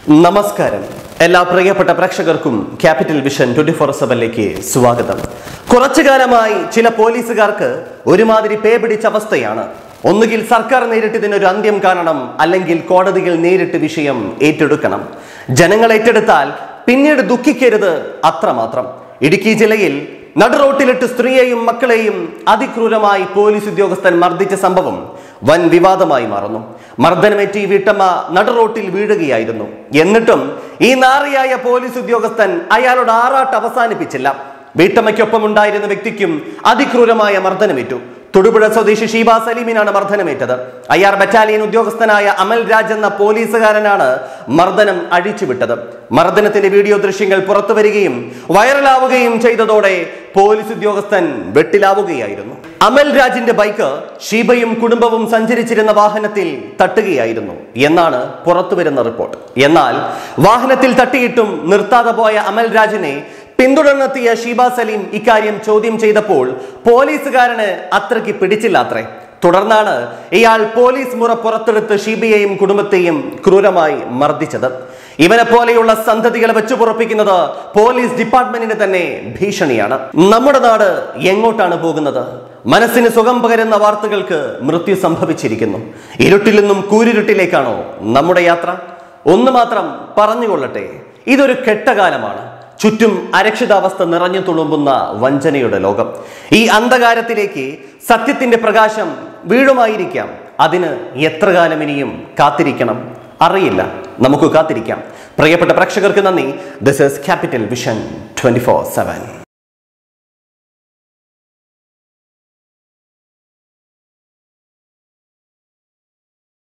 നമസ്കാരം എല്ലാ പ്രിയപ്പെട്ട പ്രേക്ഷകർക്കും ക്യാപിറ്റൽ വിഷൻ ട്വന്റി ഫോർ സെവനിലേക്ക് സ്വാഗതം കുറച്ചു കാലമായി ചില പോലീസുകാർക്ക് ഒരുമാതിരി പേ പിടിച്ച അവസ്ഥയാണ് ഒന്നുകിൽ സർക്കാർ നേരിട്ട് ഇതിനൊരു അന്ത്യം കാണണം അല്ലെങ്കിൽ കോടതികൾ നേരിട്ട് വിഷയം ഏറ്റെടുക്കണം ജനങ്ങൾ ഏറ്റെടുത്താൽ പിന്നീട് ദുഃഖിക്കരുത് അത്രമാത്രം ഇടുക്കി ജില്ലയിൽ നടുറോട്ടിലിട്ട് സ്ത്രീയെയും മക്കളെയും അതിക്രൂരമായി പോലീസ് ഉദ്യോഗസ്ഥൻ മർദ്ദിച്ച സംഭവം വൻ വിവാദമായി മാറുന്നു മർദ്ദനമേറ്റി വീട്ടമ്മ നടുറോട്ടിൽ വീഴുകയായിരുന്നു എന്നിട്ടും ഈ നാറിയായ പോലീസ് ഉദ്യോഗസ്ഥൻ അയാളുടെ ആറാട്ട് അവസാനിപ്പിച്ചില്ല വീട്ടമ്മയ്ക്കൊപ്പം ഉണ്ടായിരുന്ന വ്യക്തിക്കും അതിക്രൂരമായ മർദ്ദനമേറ്റു തൊടുപുഴ സ്വദേശി ഷീബ സലീമിനാണ് മർദ്ദനമേറ്റത് അയ്യാർ ബറ്റാലിയൻ ഉദ്യോഗസ്ഥനായ അമൽ രാജ് എന്ന പോലീസുകാരനാണ് മർദ്ദനം അഴിച്ചുവിട്ടത് മർദ്ദനത്തിന്റെ വീഡിയോ ദൃശ്യങ്ങൾ പുറത്തു വരികയും വൈറലാവുകയും ചെയ്തതോടെ പോലീസ് ഉദ്യോഗസ്ഥൻ വെട്ടിലാവുകയായിരുന്നു അമൽ രാജിന്റെ ബൈക്ക് ഷീബയും കുടുംബവും സഞ്ചരിച്ചിരുന്ന വാഹനത്തിൽ തട്ടുകയായിരുന്നു എന്നാണ് പുറത്തുവരുന്ന റിപ്പോർട്ട് എന്നാൽ വാഹനത്തിൽ തട്ടിയിട്ടും നിർത്താതെ പോയ അമൽ രാജിനെ പിന്തുടർന്നെത്തിയ ഷീബ സലീം ഇക്കാര്യം ചോദ്യം ചെയ്തപ്പോൾ പോലീസുകാരന് അത്രയ്ക്ക് പിടിച്ചില്ലാത്രേ തുടർന്നാണ് ഇയാൾ പോലീസ് മുറ പുറത്തെടുത്ത് ഷീബയെയും കുടുംബത്തെയും ക്രൂരമായി മർദ്ദിച്ചത് ഇവനെ പോലെയുള്ള സന്തതികളെ വെച്ചു പുറപ്പിക്കുന്നത് പോലീസ് ഡിപ്പാർട്ട്മെന്റിന് തന്നെ ഭീഷണിയാണ് നമ്മുടെ നാട് എങ്ങോട്ടാണ് പോകുന്നത് മനസ്സിന് സുഖം പകരുന്ന വാർത്തകൾക്ക് മൃത്യു സംഭവിച്ചിരിക്കുന്നു ഇരുട്ടിൽ നിന്നും കൂരിരുട്ടിലേക്കാണോ നമ്മുടെ യാത്ര ഒന്ന് മാത്രം പറഞ്ഞുകൊള്ളട്ടെ ഇതൊരു കെട്ടകാലമാണ് ചുറ്റും അരക്ഷിതാവസ്ഥ നിറഞ്ഞു തുളുമ്പുന്ന വഞ്ചനയുടെ ലോകം ഈ അന്ധകാരത്തിലേക്ക് സത്യത്തിന്റെ പ്രകാശം വീഴുമായിരിക്കാം അതിന് എത്ര കാലം ഇനിയും കാത്തിരിക്കണം അറിയില്ല നമുക്ക് കാത്തിരിക്കാം പ്രിയപ്പെട്ട പ്രേക്ഷകർക്ക് നന്ദി this is capital vision twenty four seven